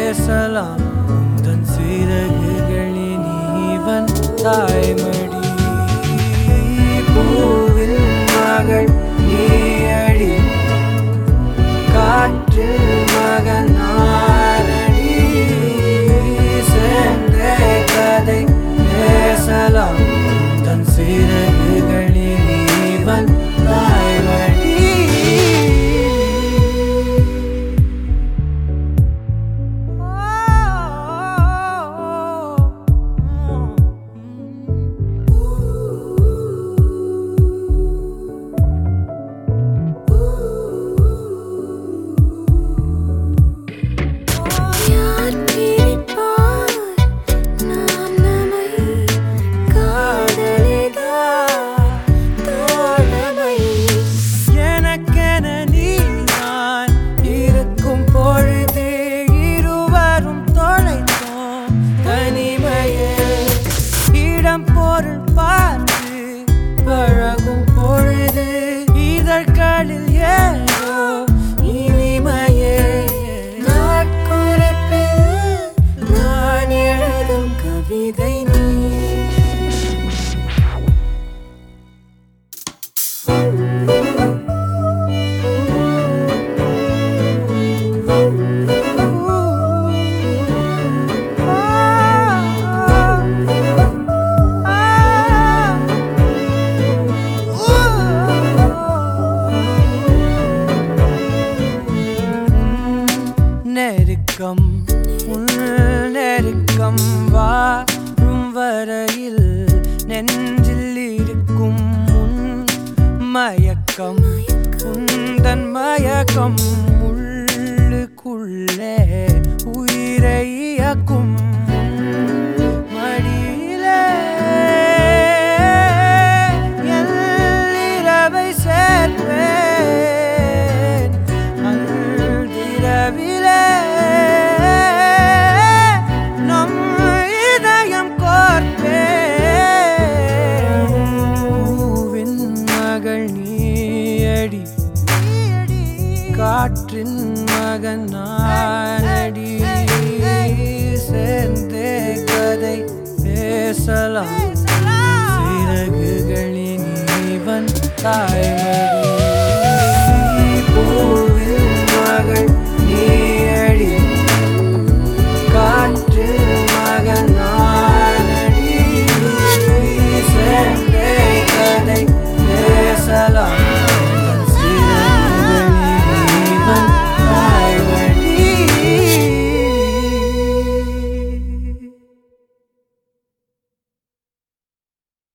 பேசலாம் உந்தன் சிறகுகளின் நீவன் தாய்மடி பூவின் மகள் நீயடி காற்றில் மகன் நானடி சேர்ந்தே கதை பேசலாம் தன் சிறகுகளில் நீவன் தாய்மடி யார் பிரிப்பார் நாம் நம்மை காதலிதா தோழமை எனக்கென நீ நான் இருக்கும் பொழுது இருவரும் தொலைத்தோம் தனிமையில் இடம் பொருள் பார்த்து பழகும் பொழுது இதழ்களில் ஏதோ இனிமையே நாட்குறிப்பில் நான் எழுதும் கவிதை நீ நெருக்கம் உன் நெருக்கம் வாரும் வரையில் நெஞ்சில் இருக்கும் உன் மயக்கம் உந்தன் மயக்கம் உள்ளுக்குள்ளே உயிரை இயக்கும் உன் மடியிலே என் இரவை சேர்ப்பேன் அன்றிரவிலே நம் இதயம் கோர்ப்பேன் பூவின் மகள் நீயடி காற்றின் மகன் நானடி சேர்ந்தே கதை பேசலாம் சிறகுகளின் இவன் தாய்மடி பூவின் மகள் நீ